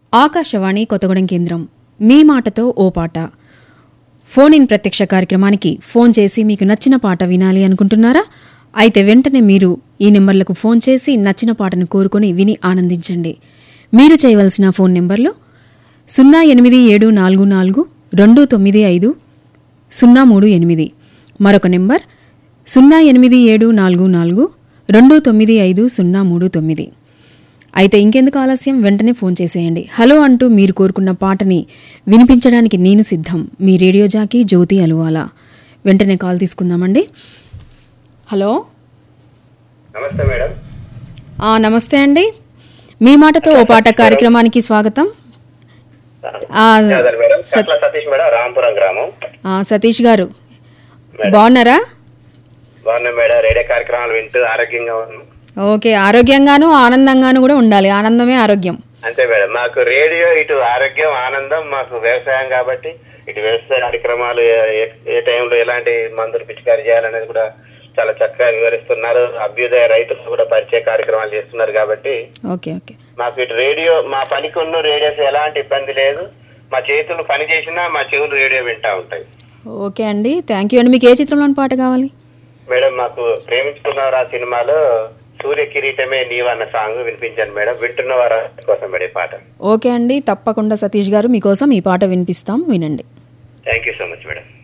ఆకాశవాణి కొత్తగూడెం కేంద్రం మీ మాటతో ఓ పాట ఫోన్ ఇన్ ప్రత్యక్ష కార్యక్రమానికి ఫోన్ చేసి మీకు నచ్చిన పాట వినాలి అనుకుంటున్నారా అయితే వెంటనే మీరు ఈ నెంబర్లకు ఫోన్ చేసి నచ్చిన పాటను కోరుకొని విని ఆనందించండి మీరు చేయవలసిన ఫోన్ నెంబర్లు సున్నా ఎనిమిది ఏడు నాలుగు నాలుగు రెండు తొమ్మిది ఐదు సున్నా మూడు ఎనిమిది మరొక నెంబర్ సున్నా ఎనిమిది ఏడు నాలుగు నాలుగు రెండు తొమ్మిది ఐదు సున్నా మూడు తొమ్మిది అయితే ఇంకెందుకు ఆలస్యం వెంటనే ఫోన్ చేసేయండి హలో అంటూ మీరు కోరుకున్న పాటని వినిపించడానికి నేను సిద్ధం మీ రేడియో జాకీ జ్యోతి అలువాల వెంటనే కాల్ తీసుకుందామండి హలో నమస్తే మేడం ఆ, నమస్తే అండి మీ మాటతో ఓ పాట కార్యక్రమానికి స్వాగతం ఆ, ధన్యవాదాలు మేడం సత్- కట్ల సతీష్ మేడం రాంపురం గ్రామం ఆ, సతీష్ గారు బాగున్నారా బాగున్నా మేడం రేడియో కార్యక్రమాలు వింటూ ఆరోగ్యంగా ఉన్నాం ఓకే ఆరోగ్యంగాను ఆనందంగాను కూడా ఉండాలి ఆనందమే ఆరోగ్యం అంతే మేడం మాకు రేడియో ఇటు ఆరోగ్యం ఆనందం మాకు వ్యవసాయం కాబట్టి ఇటు వ్యవసాయ కార్యక్రమాలు ఏ- ఏ- ఏ టైంలో ఎలాంటి మందులు పిచికారీ చేయాలనేది కూడా చాలా చక్కగా వివరిస్తున్నారు అభ్యుదయ రైతులు కూడా పరిచయ కార్యక్రమాలు చేస్తున్నారు కాబట్టి ఓకే ఓకే మాకు ఇటు రేడియో మా పనికి ఉన్న రేడియోస్ ఎలాంటి ఇబ్బంది లేదు మా చేతులు పని చేసినా మా చెవులు రేడియో వింటా ఉంటాయి ఓకే అండి థ్యాంక్ యూ అండి మీకు ఏ చిత్రంలోని పాట కావాలి మేడం మాకు ప్రేమించుకున్నవారు ఆ సినిమాలో సూర్య కిరీటమే నీవు అన్న సాంగ్ వినిపించాను మేడం వింటున్న వారి కోసం మేడం ఈ పాట ఓకే అండి తప్పకుండా సతీష్ గారు మీకోసం ఈ పాట వినిపిస్తాం వినండి thank you so much madam